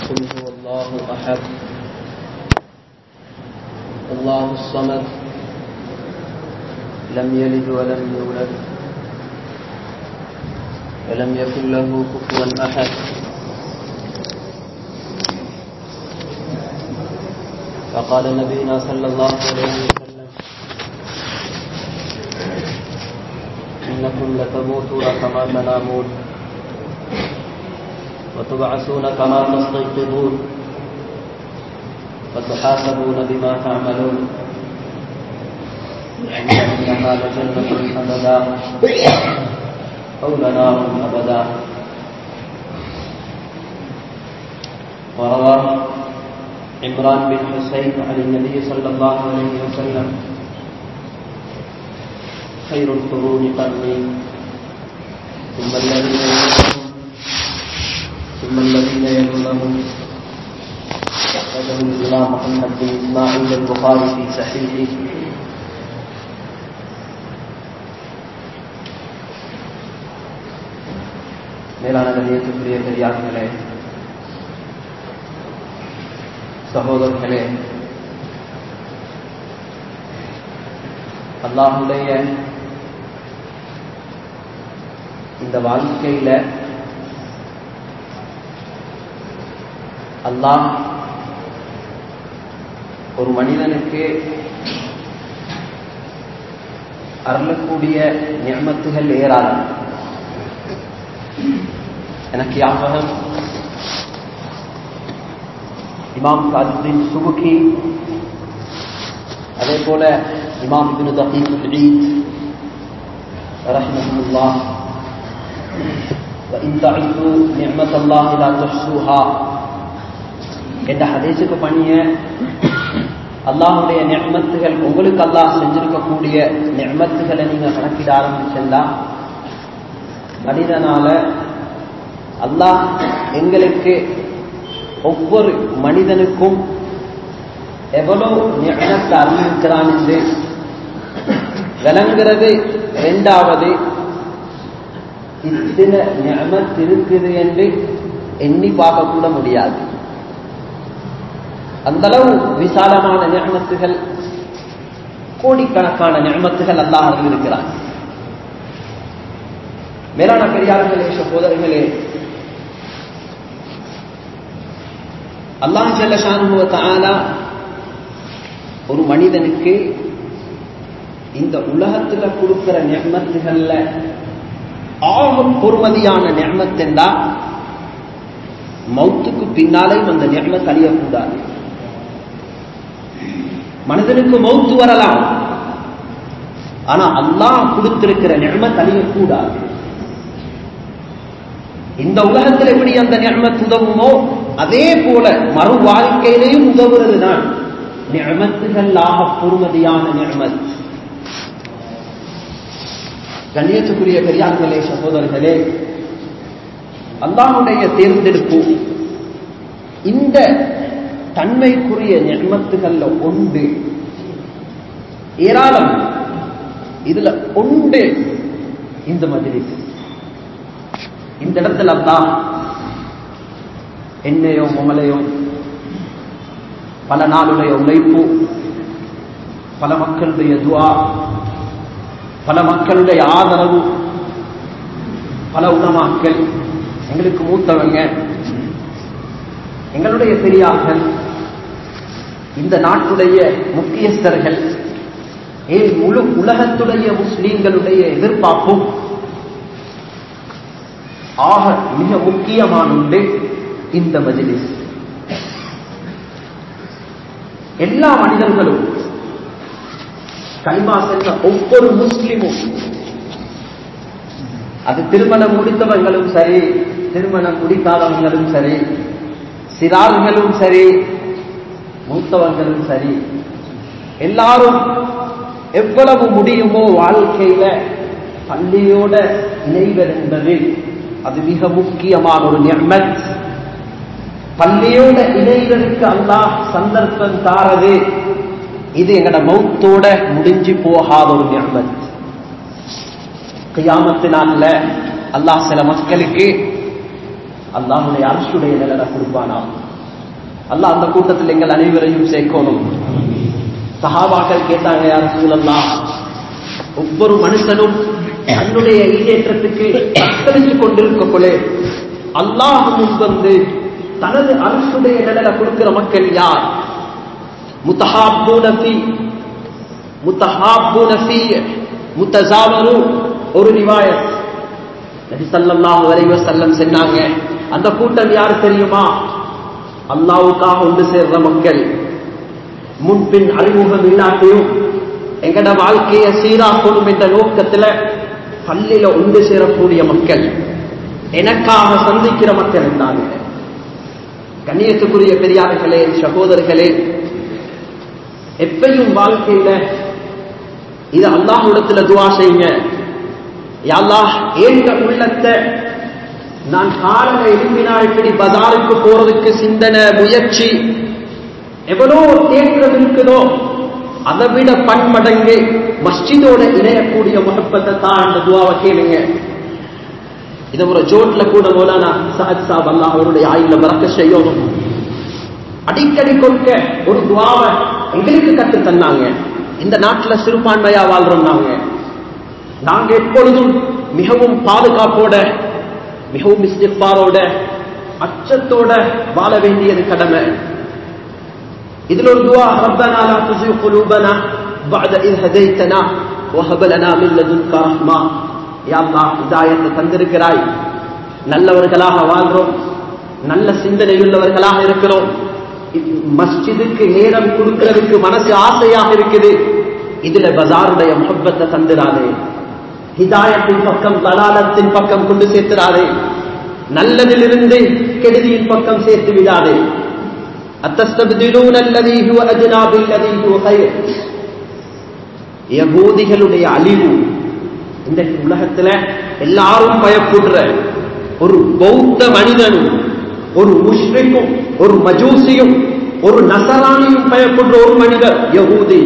قل هو الله أحد الله الصمد لم يلد ولم يولد ولم يكن له كفوا أحد فقال نبينا صلى الله عليه وسلم إنكم لتموتون كما تنامون وتبعثون كما تستيقظون وتحاسبون بما تعملون إنها لجنة أبدا أو لنار أبدا وروى عمران بن حسين عن النبي صلى الله عليه وسلم خير القرون قرني ثم الذين يلونهم ثم الذين يلونهم أخرجه الإمام محمد بن إسماعيل البخاري في صحيحه மேலான கண்ணியத்துக்குரிய பெரியார்களே சகோதரர்களே அல்லாஹுடைய இந்த வாழ்க்கையில அல்லாஹ் ஒரு மனிதனுக்கு அருளக்கூடிய நியமத்துகள் ஏராளம் எனக்கு ஞாபகம் இமாம் காஜுதீன் சுபுகி அதே போல இமாம் இபின் தகீப் ஈத் رحمه الله وإن تعدوا نعمة الله لا تحصوها என்ற ஹதீஸுக்கு பண்ணிய அல்லாஹுடைய நியமத்துகள் உங்களுக்கு அல்லாஹ் செஞ்சிருக்கக்கூடிய நியமத்துகளை நீங்க கணக்கிட ஆரம்பிச்சா மனிதனால அல்லாஹ் எங்களுக்கு ஒவ்வொரு மனிதனுக்கும் எவ்வளவு நியமத்தை அறிவிக்கிறான் என்று விளங்குறது இரண்டாவது இத்தனை நியமத் இருக்குது என்று எண்ணி பார்க்க கூட முடியாது அந்த அளவு விசாலமான நியமத்துகள் கோடிக்கணக்கான நியமத்துகள் அல்லாஹ் அறிவிக்கிறான் மேலான பெரியார்களே சகோதரர்களே அல்லாஹ் ஜல்லஷானுவத்தாலா ஒரு மனிதனுக்கு இந்த உலகத்துல கொடுக்கிற நெம்மத்துகள்ல ஆக பொறுமதியான நெம்மத்தெண்டா மௌத்துக்கு பின்னாலேயும் அந்த நெம்மத் அழியக்கூடாது மனிதனுக்கு மௌத்து வரலாம் ஆனா அல்லாஹ் கொடுத்திருக்கிற நெம்மத் அழியக்கூடாது இந்த உலகத்தில் எப்படி அந்த நியமத் உதவுமோ அதே போல மறு வாழ்க்கையிலையும் உதவுறது தான் நியமத்துகளாக பொறுமதியான நியமத் கண்ணியத்துக்குரிய பெரியார்களே சகோதரர்களே அல்லாஹுடைய தேர்ந்தெடுப்பு இந்த தன்மைக்குரிய நியமத்துகள்ல ஒன்று ஏராளம் இதுல ஒன்று இந்த மஜிலிஸ் இந்த இடத்துல தான் என்னையோ உங்களையோ பல நாளுடைய உழைப்பு பல மக்களுடைய துவா பல மக்களுடைய ஆதரவு பல உணமாக்கள் எங்களுக்கு மூத்தவங்க எங்களுடைய பெரியார்கள் இந்த நாட்டுடைய முக்கியஸ்தர்கள் ஏன் முழு உலகத்துடைய முஸ்லீம்களுடைய எதிர்பார்ப்பும் ஆக மிக முக்கியமான ஒன்று இந்த மஜிலிஸ் எல்லா மனிதர்களும் கலிமா சென்ற ஒவ்வொரு முஸ்லிமும் அது திருமணம் முடித்தவர்களும் சரி திருமணம் முடிக்காதவங்களும் சரி சிறார்களும் சரி மூத்தவர்களும் சரி எல்லாரும் எவ்வளவு முடியுமோ வாழ்க்கையில பள்ளியோட இணைவர் என்பது அது மிக முக்கியமான ஒரு நியமத் பள்ளியோட இணைவதற்கு அல்லாஹ் சந்தர்ப்பம் தாரது இது எங்கட மௌத்தோட முடிஞ்சு போகாத ஒரு நியமத் கியாமத்தினால அல்லாஹ் சில மக்களுக்கு அல்லாஹுடைய அரசுடைய நிலனை கொடுப்பானா அல்லாஹ் அந்த கூட்டத்தில் எங்கள் அனைவரையும் சேர்க்கணும் சஹாபாக்கள் கேட்டாங்க யார் சூழல்லாம் ஒவ்வொரு மனுஷனும் தன்னுடைய ஈடேற்றத்துக்கு தத்தளித்துக் கொண்டிருக்கக்குள்ளே அல்லாஹ் முன் வந்து தனது அரசுடைய நிழலை கொடுக்கிற மக்கள் யார் முத்தஹாபூனபி முத்தஹாபூனபி முத்தசாவரு ஒரு ரிவாயத் நபி ஸல்லல்லாஹு அலைஹி வஸல்லம் சொன்னாங்க அந்த கூட்டம் யார் தெரியுமா அல்லாஹ்வுக்காக ஒன்று சேர்ற மக்கள் முன்பின் அறிமுகம் இல்லாட்டியும் எங்கட வாழ்க்கையை சீராக்கணும் என்ற நோக்கத்துல பள்ளியில ஒன்று சேரக்கூடிய மக்கள் எனக்காக சந்திக்கிற மக்கள் இருந்தாங்க கண்ணியத்துக்குரிய பெரியார்களே சகோதரர்களே எப்பையும் வாழ்க்கையில இது அல்லாஹ்விடத்துல துவா செய்யுங்க யா அல்லாஹ் ஏங்க உள்ளத்தை நான் காலையில எழுப்பினா இப்படி பஜாருக்கு போறதுக்கு சிந்தனை முயற்சி எவ்வளோ தேற்றம் இருக்குதோ அதை விட பன்மடங்கு மஸ்ஜிதோட இணையக்கூடிய முகப்பத்தை தான் அந்த துவாவை கேளுங்க இதை ஒரு ஜோட்ல கூட மௌலானா சஹத் சாப் அல்லாஹ் அவருடைய ஆயுள பறக்க செய்யணும் அடிக்கடி கொடுக்க ஒரு துவாவை எங்களுக்கு கத்து தந்தாங்க இந்த நாட்டுல சிறுபான்மையா வாழ்றோம் நாங்க நாங்க எப்பொழுதும் மிகவும் பாதுகாப்போட மிகவும் இஸ்திஃபாரோட அச்சத்தோட வாழ வேண்டியது கடமை இதுல ஒரு துவா ரப்பனா லா துஸிக் குலூபனா பஅத இத் ஹதைத்தனா வஹப் லனா மின் லதுன்க ரஹ்மா யா அல்லாஹ் ஹிதாயத்தை தந்திருக்கிறாய் நல்லவர்களாக வாழ்றோம் நல்ல சிந்தனை உள்ளவர்களாக இருக்கிறோம் மஸ்ஜிதுக்கு நேரம் கொடுக்கிறதுக்கு மனசு ஆசையாக இருக்குது இதுல பஜாருடைய முகப்பத்தை தந்துடாதே ஹிதாயத்தின் பக்கம் தலாலத்தின் பக்கம் கொண்டு சேர்த்துடாதே நல்லதிலிருந்து கெடுதியின் பக்கம் சேர்த்து விடாதே அத்தஸ்தப்திலூன அல்லதி ஹுவ அஜ்னா பில்லதி ஹுவ கைர் யகூதிகளுடைய அழிவு இந்த உலகத்துல எல்லாரும் பயப்படுற ஒரு பௌத்த மனிதனும் ஒரு முஷ்ரிக்கும் ஒரு மஜூசியும் ஒரு நசரானியும் பயப்படுற ஒரு மனிதர் யகூதி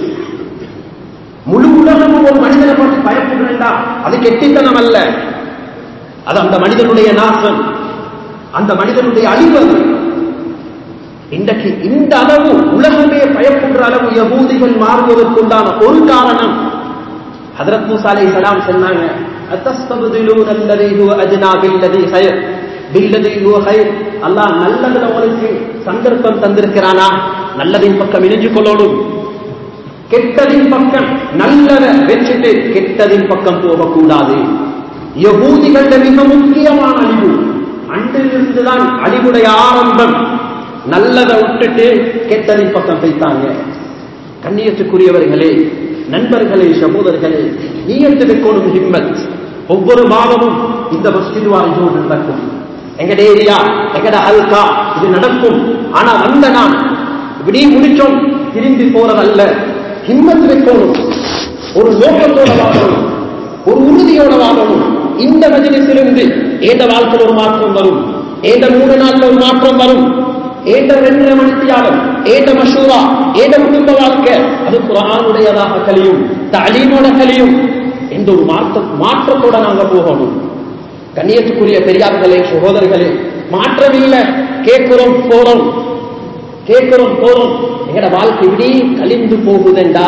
முழு உலகமும் ஒரு மனிதனை பார்த்து பயப்படுறா அது கெட்டித்தனம் அல்ல அது அந்த மனிதனுடைய நாசம் அந்த மனிதனுடைய அழிவு அது இன்றைக்கு இந்த அளவு உலகமே பயப்படுற அளவு யகூதிகள் மாறுவதற்குண்டான ஒரு காரணம் ஹதரத் மூசா அலை சலாம் சொன்னாங்க அத்தஸ்தபதிலூன் அல்லதி ஹுவ அஜ்னா பில்லதி ஹைர் பில்லதி ஹுவ ஹைர் அல்லாஹ் நல்லதுல உங்களுக்கு சந்தர்ப்பம் தந்திருக்கிறானா நல்லதின் பக்கம் இணைஞ்சு கொள்ளணும் கெட்டதின் பக்கம் நல்லதை வச்சுட்டு கெட்டதின் பக்கம் போகக்கூடாது யகூதிகள மிக முக்கியமான அழிவு அன்றிலிருந்துதான் அழிவுடைய ஆரம்பம் நல்லதை விட்டுட்டு கெட்டதின் பக்கம் வைத்தாங்க கண்ணியத்துக்குரியவர்களே நண்பர்களே சகோதரர்களே நீயத்து வைக்கணும் ஹிம்மத் ஒவ்வொரு மாதமும் இந்த மஸ்ஜித் வாரிஜோடு நடக்கும் எங்கட ஏரியா எங்கட அல்கா இது நடக்கும் ஆனா வந்த நான் இப்படி முடிச்சோம் திரும்பி போறதல்ல ஹிம்மத் வைக்கணும் ஒரு நோக்கத்தோட வாழணும் ஒரு உறுதியோட வாழணும் இந்த மஜிலிசிலிருந்து ஏந்த வாழ்க்கையில் ஒரு மாற்றம் வரும் ஏந்த மூணு நாள்ல ஒரு மாற்றம் வரும் ஏந்த ரெண்டரை மணித்தியாலம் ஏந்த மஷூரா ஏந்த குடும்ப வாழ்க்கை அது குரானுடையதாக கலியும் தலீமோட கலியும் எந்த ஒரு மாற்ற மாற்றத்தோட நாங்க போகணும் கண்ணியத்துக்குரிய பெரியார்களே சகோதரர்களே மாற்றம் இல்லை கேட்கிறோம் போறோம் கேட்கிறோம் போறோம் எங்கட வாழ்க்கை இப்படி கலிந்து போகுதுண்டா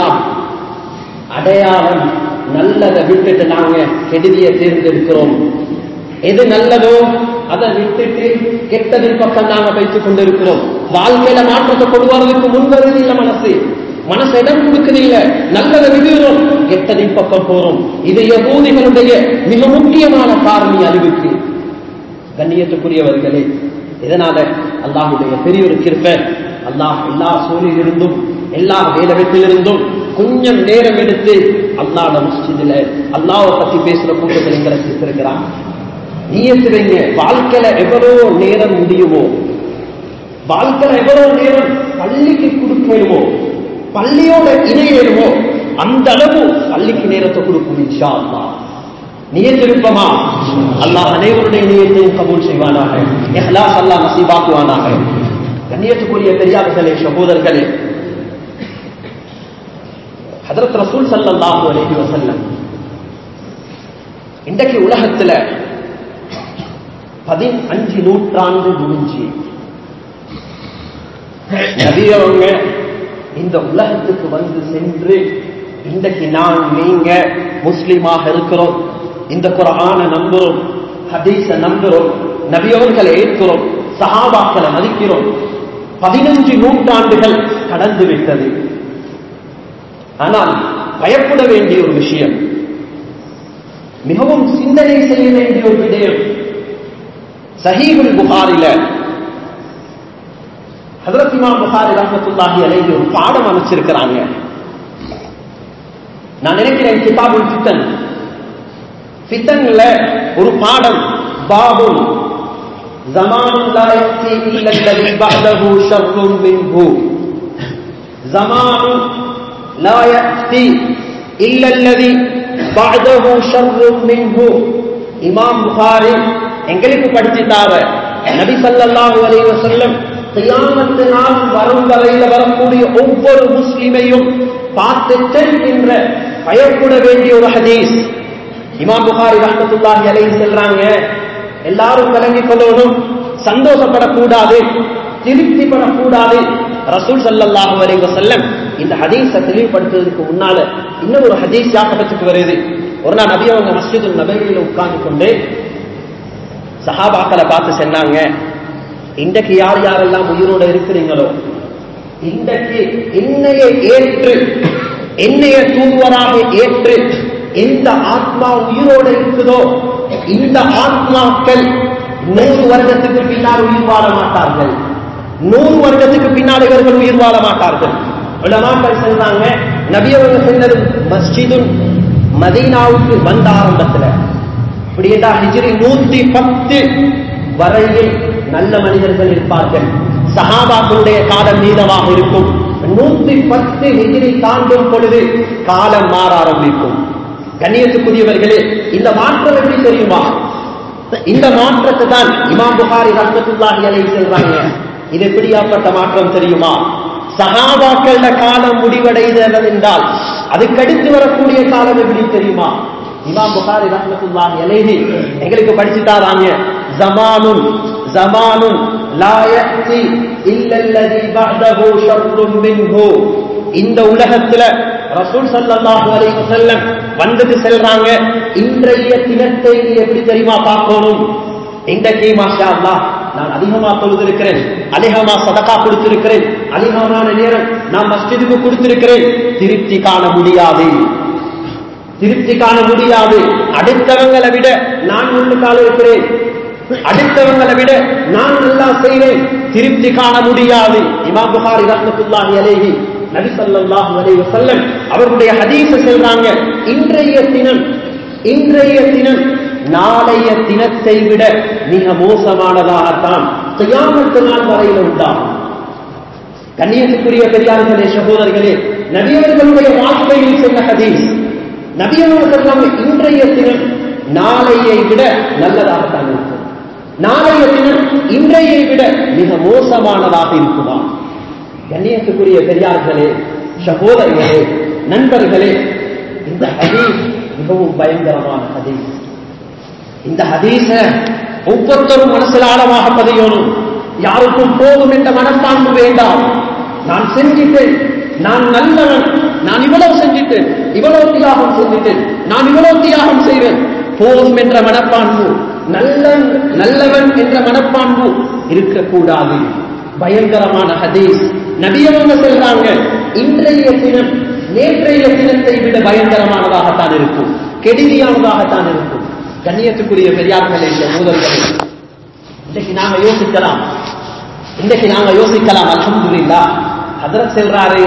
அடையாளம் நல்லதை விட்டுட்டு நாங்க கெடுதியை தேர்ந்தெடுக்கிறோம் எது நல்லதோ அதை விட்டுட்டு கெட்டதின் பக்கம் நாங்க வைத்துக் கொண்டிருக்கிறோம் வாழ்க்கையில மாற்றத்தை கொண்டு வரதுக்கு முன்வருது இல்ல மனசு மனசு இடம் கொடுக்குதில்ல நல்லதை விடுகிறோம் கெட்டதின் பக்கம் போறோம் இது யகூதிகளுடைய மிக முக்கியமான காரணி அறிவுக்கு கண்ணியத்துக்குரியவர்களே இதனால அல்லாஹுடைய பெரிய ஒரு கிருப்ப அல்லாஹ் எல்லா சூழலிலிருந்தும் எல்லா வேலவெட்டிலிருந்தும் கொஞ்சம் நேரம் எடுத்து அல்லாட மஸ்ஜிதுல அல்லாவை பத்தி பேசுற கூட்டத்தில் எங்களை சேர்த்திருக்கிறான் நீயத்து வைங்க வாழ்க்கையில எவ்வளவு நேரம் முடியுமோ வாழ்க்கையில எவ்வளவு நேரம் பள்ளிக்கு கொடுக்கணுமோ பள்ளியோட இணையணுமோ அந்த அளவு பள்ளிக்கு நேரத்தை கொடுக்கும் இன்ஷா அல்லா நியத்திருப்பமா அல்லாஹ் அனைவருடைய நியத்தையும் கபூல் செய்வானாக எஹ்லாஸ் அல்லாஹ் நசீபாக்குவானாக கண்ணியத்துக்குரிய பெரியார்களே சகோதரர்களே ஹதரத் ரசூல் சல்லாஹு அலைஹி வசல்லம் இன்றைக்கு உலகத்துல பதினஞ்சு நூற்றாண்டு முடிஞ்சு நபியவங்க இந்த உலகத்துக்கு வந்து சென்று இன்றைக்கு நான் நீங்க முஸ்லீமாக இருக்கிறோம் இந்த குரான நம்புறோம் ஹதீஸ நம்புறோம் நபியவர்களை ஏற்கிறோம் சஹாபாக்களை மதிக்கிறோம் பதினஞ்சு நூற்றாண்டுகள் கடந்து விட்டது ஆனால் பயப்பட வேண்டிய ஒரு விஷயம் மிகவும் சிந்தனை செய்ய வேண்டிய ஒரு விடயம் சஹீபுல் புகாரில ஹதரத் இமாம் புகாரி ரஹமத்துல்லாஹி அலைஹி ஒரு பாடம் அமைச்சிருக்கிறாங்க நான் நினைக்கிறேன் கிதாபுல் ஃபித்தன் ஃபித்தன்ல ஒரு பாடம் பாபுல் زمان لا يأتي إلا الذي بعده شر منه زمان لا يأتي إلا الذي بعده شر منه இமாம் புகாரி எங்களுக்கு படிச்சுட்டாவ நபி ஸல்லல்லாஹு அலைஹி வஸல்லம் கியாமத்து நாள் வரும் வரையில வரக்கூடிய ஒவ்வொரு முஸ்லிமையும் பார்த்துட்டு என்ற பயப்பட வேண்டிய ஒரு ஹதீஸ் இமாம் புகாரி ரஹ்மத்துல்லாஹி அலைஹி சொல்றாங்க எல்லாரும் கலங்கிக் கொள்ளணும் சந்தோஷப்படக்கூடாது திருப்திப்படக்கூடாது ரசூல் ஸல்லல்லாஹு அலைஹி வஸல்லம் இந்த ஹதீஸை தெளிவுபடுத்துவதற்கு முன்னால இன்னும் ஒரு ஹதீஸ் ஞாபகத்துக்கு வருது ஒரு நாள் நபி அவங்க மஸ்ஜிது நபையில உட்கார்ந்து கொண்டு சஹாபாக்களை பார்த்து சொன்னாங்க இன்றைக்கு யார் யாரெல்லாம் உயிரோட இருக்கிறீங்களோ இன்றைக்கு என்னையை ஏற்று என்னைய தூதுவராக ஏற்று எந்த ஆத்மா உயிரோடு இருக்குதோ இந்த ஆத்மாக்கள் நூறு வருடத்துக்கு பின்னால் உயிர் வாழ மாட்டார்கள் நூறு வருடத்துக்கு பின்னால் இவர்கள் உயிர் வாழ மாட்டார்கள் உலமாக்கள் சொல்றாங்க நபியவங்க சொன்னது மஸ்ஜிதுன் மதீனாவுக்கு வந்த ஆரம்பத்துல இப்படி என்றால் ஹிஜ்ரி நூத்தி பத்து வரையில் நல்ல மனிதர்கள் இருப்பார்கள் சஹாபாக்களுடைய காலம் நீளமாக இருக்கும் நூத்தி பத்து ஹிஜ்ரி தாண்டும் பொழுது காலம் மாற ஆரம்பிக்கும் கண்ணியத்துக்குரியவர்களே இந்த மாற்றம் எப்படி தெரியுமா இந்த மாற்றத்தை தான் இமாம் புகாரி ரஹ்மத்துல்லாஹி அலைஹி சொல்றாங்க இது எப்படியாப்பட்ட மாற்றம் தெரியுமா சஹாபாக்கள காலம் முடிவடைதல் என்றால் அதுக்கடுத்து வரக்கூடிய காலம் எப்படி தெரியுமா இமாம் புகாரி ரஹ்மத்துல்லாஹி அலைஹி எங்களுக்கு படிச்சு தாராங்க ஜமானுன் ஜமானுன் லா யத்தி இல்லல்லதி பஅதஹு ஷர்ருன் மின்ஹு இந்த உலகத்துல ரசூல் ஸல்லல்லாஹு அலைஹி வஸல்லம் வந்துட்டு செல்றாங்க இன்றைய தினத்தை நீ எப்படி தெரியுமா பார்க்கணும் இன்றைக்கு மாஷா அல்லாஹ் நான் அதிகமா தொழுதிருக்கிறேன் அதிகமா சதகா கொடுத்திருக்கிறேன் அதிகமான நேரம் நான் மஸ்ஜிதுக்கு கொடுத்திருக்கிறேன் திருப்தி காண முடியாது திருப்தி காண முடியாது அடுத்தவங்களை விட நான் முன்னுக்கால இருக்கிறேன் அடுத்தவங்களை விட நான் நல்லா செய்வேன் திருப்தி காண முடியாது இமாம் புகாரி ரஹ்மத்துல்லாஹி அலைஹி நபி ஸல்லல்லாஹு அலைஹி வஸல்லம் அவர்களுடைய ஹதீஸ சொல்றாங்க இன்றைய தினம் இன்றைய தினம் நாளைய தினத்தை விட மிக மோசமானதாகத்தான் கியாமத்து நாள் வரையில் உண்டாகும் கண்ணியத்துக்குரிய பெரியார்களே சகோதரர்களே நபியவர்களுடைய வாழ்க்கையில் சொன்ன ஹதீஸ் நபியவர்கள் சொல்றாங்க இன்றைய தினம் நாளையை விட நல்லதாகத்தான் இருக்கும் நாளைய தினம் இன்றையை விட மிக மோசமானதாக இருக்குமா கண்ணியத்துக்குரிய பெரியார்களே சகோதரர்களே நண்பர்களே இந்த ஹதீஸ் மிகவும் பயங்கரமான ஹதீஸ் இந்த ஹதீஸ ஒவ்வொருத்தரும் மனசில் ஆழமாக பதியணும் யாருக்கும் போதும் என்ற மனப்பான்பு வேண்டாம் நான் செஞ்சிட்டேன் நான் நல்லவன் நான் இவ்வளவு செஞ்சிட்டேன் இவ்வளவு தியாகம் செஞ்சிட்டேன் நான் இவ்வளவு தியாகம் செய்வேன் போதும் என்ற மனப்பான்பு நல்லன் நல்லவன் என்ற மனப்பான்பு இருக்கக்கூடாது பயங்கரமான ஹதீஸ் நபியவங்க சொல்றாங்க இன்றைய தினம் நேற்றைய தினத்தை விட பயங்கரமானதாகத்தான் இருக்கும் கெடுதியானதாகத்தான் இருக்கும் கண்ணியத்துக்குரிய பெரியார்களே சகோதரர்களே இன்றைக்கு நாங்க யோசிக்கலாம் இன்றைக்கு நாங்க யோசிக்கலாம் அல்ஹம்துலில்லா ஹதரத் செல்றாரு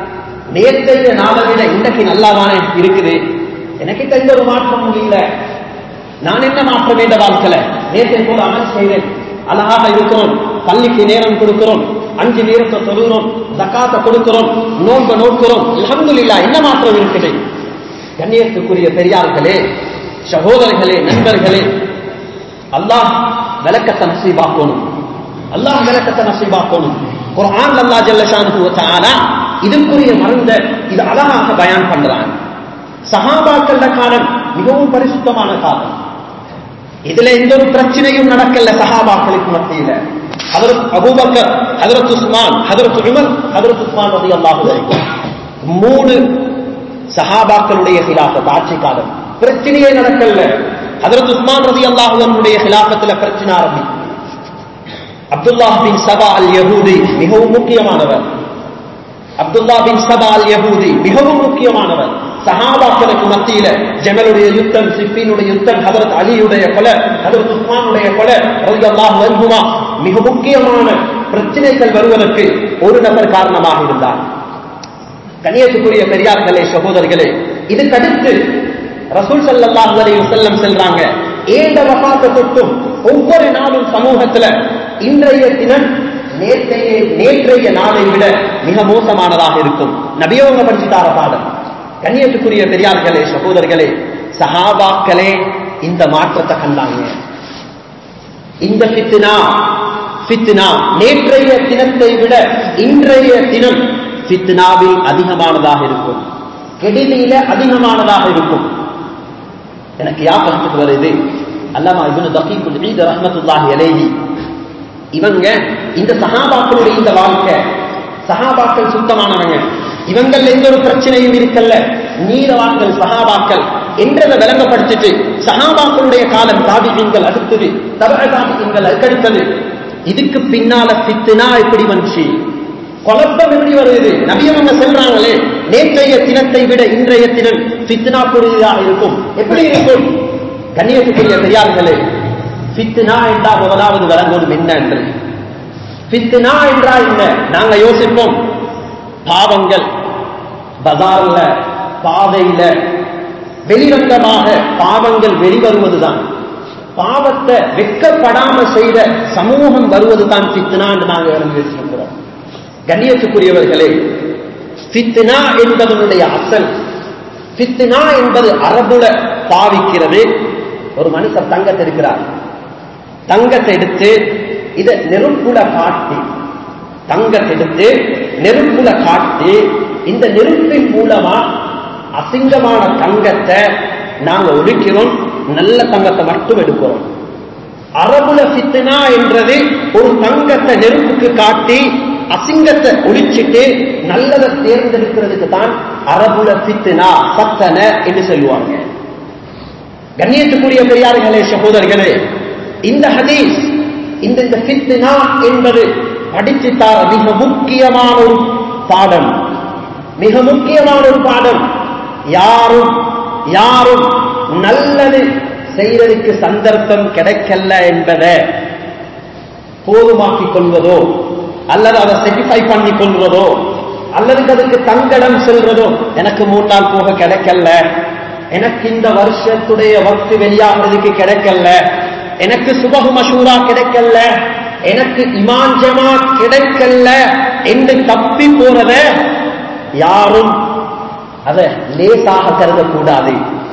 நேற்றைய நாளை விட இன்றைக்கு நல்லாதானே இருக்குது எனக்கு எந்த ஒரு மாற்றமும் இல்லை நான் என்ன மாற்ற வேண்ட வாழ்க்கல நேற்றை போல அமல் செய்தேன் அழகாக இருக்கிறோம் பள்ளிக்கு நேரம் கொடுக்கிறோம் அஞ்சு நேரத்தை தொழுகிறோம் தக்காத்தை கொடுக்கிறோம் நோன்பை நோக்கிறோம் அல்ஹம்துலில்லா என்ன மாற்றம் இருக்குது கண்ணியத்துக்குரிய பெரியார்களே சகோதரர்களே நண்பர்களே அல்லாஹ் விளக்கத்தை நசீபாக்கணும் அல்லாஹ் விளக்கத்தை நசீபாக்கணும் குர்ஆன் அல்லாஹ் ஜல்ல ஷானுஹு வ தஆலா இதுக்குரிய மருந்த இது அழகாக பயான் பண்றான் சஹாபாக்கள காலம் மிகவும் பரிசுத்தமான காலம் இதுல எந்த ஒரு பிரச்சனையும் நடக்கல சஹாபாக்களுக்கு மத்தியில ஹதரத் அபூபக்கர் ஹதரத் உஸ்மான் ஹதரத் உமர் ஹதரத் உஸ்மான் ரதி அல்லாஹு மூணு சஹாபாக்களுடைய ஹிலாஃபத் ஆட்சி காலம் பிரச்சனையே நடக்கல ஹதரத் உஸ்மான் ரதி அல்லாஹுடைய ஹிலாஃபத்துல பிரச்சனை ஆரம்பிக்கும் அப்துல்லா பின் சபா அல் யஹூதி மிகவும் முக்கியமானவர் அப்துல்லா பின் சபா அல் யஹூதி மிகவும் முக்கியமானவர் சஹாபாக்களுக்கு மத்தியில ஜமலுடைய யுத்தம் சிப்பினுடைய யுத்தம் ஹதரத் அலியுடைய கொலை ஹதரத் உஸ்மானுடைய கொலை ரலியல்லாஹு அன்ஹுமா மிக முக்கியமான பிரச்சனைகள் வருவதற்கு ஒரு நபர் காரணமாக இருந்தார் கணியத்துக்குரிய பெரியார்களே சகோதரர்களே இதுக்கடுத்து ரசூல் ஸல்லல்லாஹு அலைஹி வஸல்லம் சொல்றாங்க ஏண்ட வஃபாத்தை தொட்டும் ஒவ்வொரு நாளும் சமூகத்துல இன்றைய தினம் நேற்றைய நேற்றைய நாளை விட மிக மோசமானதாக இருக்கும் நபியவங்க படிச்சுட்டார பாடம் கண்ணியத்துக்குரிய பெரியார்களே சகோதரர்களே சஹாபாக்களே இந்த மாற்றத்தை கண்டாங்க இந்த ஃபித்னா ஃபித்னா நேற்றைய தினத்தை விட இன்றைய தினம் ஃபித்னாவில் அதிகமானதாக இருக்கும் கெடிலியில அதிகமானதாக இருக்கும் எனக்கு யாபகத்துக்கு வருது அல்லாமா இப்னு தகீக்குல் ஈத் ரஹ்மத்துல்லாஹி அலைஹி இவங்க இந்த சஹாபாக்களுடைய இந்த வாழ்க்கை சஹாபாக்கள் சுத்தமானவங்க இவங்கள்ல எந்த ஒரு பிரச்சனையும் இருக்கல்ல நீரவான்கள் சஹாபாக்கள் என்றதை விளங்கப்படுத்திட்டு சஹாபாக்களுடைய காலம் தாபிகங்கள் அடுத்தது தப தாபிகங்கள் அதுக்கடுத்தது இதுக்கு பின்னால பித்துனா எப்படி வந்துச்சு குழப்பம் எப்படி வருது நபியவங்க சொல்றாங்களே நேற்றைய தினத்தை விட இன்றைய தினம் பித்னா கூடியதாக இருக்கும் எப்படி இருக்கும் கண்ணியத்துக்குரிய பெரியார்களே பித்னா என்றால் முதலாவது விளங்குவது என்ன என்று பித்னா என்றால் என்ன நாங்க யோசிப்போம் பாவங்கள் பஜார்ல பாதையில வெளிரங்கமாக பாவங்கள் வெளிவருவதுதான் பாவத்தை வெக்கப்படாம செய்த சமூகம் வருவதுதான் பித்னா என்று நாங்கள் இறங்கி வச்சிருக்கிறோம் கண்ணியத்துக்குரியவர்களே பித்னா என்பதனுடைய அசல் பித்னா என்பது அரபுல பாவிக்கிறது ஒரு மனுஷன் தங்கத்தை இருக்கிறார் தங்கத்தை எடுத்து இதை நெருப்புல காட்டி தங்கத்தை எடுத்து நெருப்புல காட்டி இந்த நெருப்பின் மூலமா அசிங்கமான தங்கத்தை நாங்க ஒழிக்கிறோம் நல்ல தங்கத்தை மட்டும் எடுக்கிறோம் அரபுல பித்னா என்றது ஒரு தங்கத்தை நெருப்புக்கு காட்டி அசிங்கத்தை ஒழிச்சிட்டு நல்லதை தேர்ந்தெடுக்கிறதுக்கு தான் அரபுல பித்னா சத்தன என்று சொல்லுவாங்க கண்ணியத்துக்குரிய பெரியார்களே சகோதரர்களே இந்த ஹதீஸ் இந்த இந்த பித்னா என்பது படிச்சுத்தார மிக முக்கியமான ஒரு பாடம் மிக முக்கியமான ஒரு பாடம் யாரும் யாரும் நல்லது செய்யறதுக்கு சந்தர்ப்பம் கிடைக்கல என்பதை போதுமாக்கிக் கொள்வதோ அல்லது அதை செட்டிஃபை பண்ணி கொள்வதோ அல்லது அதுக்கு தங்கடம் செல்றதோ எனக்கு மூணு நாள் போக கிடைக்கல எனக்கு இந்த வருஷத்துடைய வக்து வெளியாகிறதுக்கு கிடைக்கல எனக்கு சுபகு மசூரா கிடைக்கல எனக்கு இமாஞ்சமா கிடைக்கல என்று தப்பி போறத யாரும் அதை லேசாக கருதக்கூடாது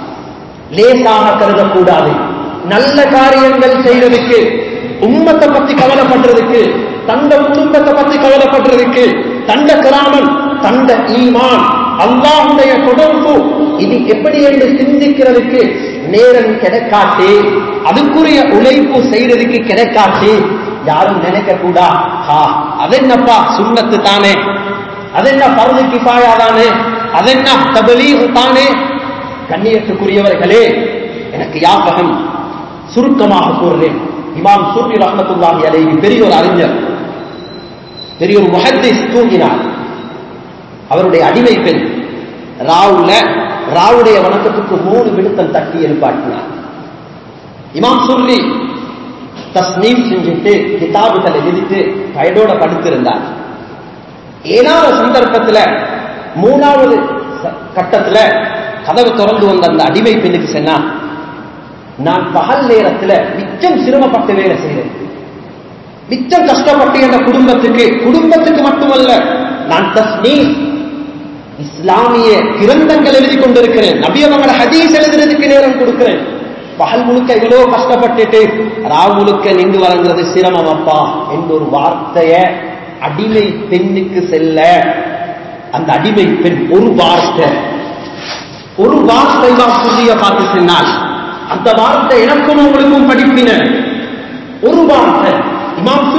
லேசாக கருதக்கூடாது நல்ல காரியங்கள் செய்யறதுக்கு உம்மத்தை பத்தி கவலைப்படுறதுக்கு தந்த குடும்பத்தை பத்தி கவலைப்படுறதுக்கு தந்த கிராமம் தந்த ஈமான் அல்லாஹுடைய தொடர்பு இது எப்படி என்று சிந்திக்கிறதுக்கு நேரம் கிடைக்காட்டி அதுக்குரிய உழைப்பு செய்யறதுக்கு கிடைக்காட்டி யாரும் நினைக்க கூடா ஹா அதென்னப்பா சுண்ணத்து தானே அதென்ன பருது கிஃபாயா தானே அதென்ன தபலீகு தானே கண்ணியத்துக்குரியவர்களே எனக்கு யாபகம் சுருக்கமாக கூறுறேன் இமாம் சூரி ரஹமத்துல்லாஹி அலைஹி பெரிய ஒரு அறிஞர் பெரிய ஒரு முஹத்திஸ் தூங்கினார் அவருடைய அடிமை பெண் ராவுல ராவுடைய வணக்கத்துக்கு மூணு விழுத்தம் தட்டி எழுப்பாட்டினார் இமாம் சுர்ரி தஸ்னீம் செஞ்சுட்டு கிதாபுகளை எழுதிட்டு பயனோட படுத்திருந்தார் ஏழாவது சந்தர்ப்பத்துல மூணாவது கட்டத்துல கதவு திறந்து வந்த அந்த அடிமை பெண்ணுக்கு சொன்னா நான் பகல் நேரத்துல மிச்சம் சிரமப்பட்டு வேலை செய்யறேன் மிச்சம் கஷ்டப்பட்டு என்ற குடும்பத்துக்கு குடும்பத்துக்கு மட்டுமல்ல நான் தஸ்னீ இஸ்லாமிய கிரந்தங்கள் எழுதி கொண்டிருக்கிறேன் நபியவங்கள ஹதீஸ் எழுதுறதுக்கு நேரம் கொடுக்கிறேன் பகல் முழுக்க இவ்வளவு கஷ்டப்பட்டுட்டு ராவ் முழுக்க நின்று வழங்குறது சிரமம் அப்பா என்ற ஒரு வார்த்தைய அடிமை பெண்ணுக்கு செல்ல அந்த அடிமை பெண் ஒரு வார்த்தை ஒரு வார்த்தை தான் புதிய பார்த்து சொன்னால் அந்த வார்த்தை எனக்கும் உங்களுக்கும் படிப்பின ஒரு வார்த்தை இமாம் சுற்றி பெரிய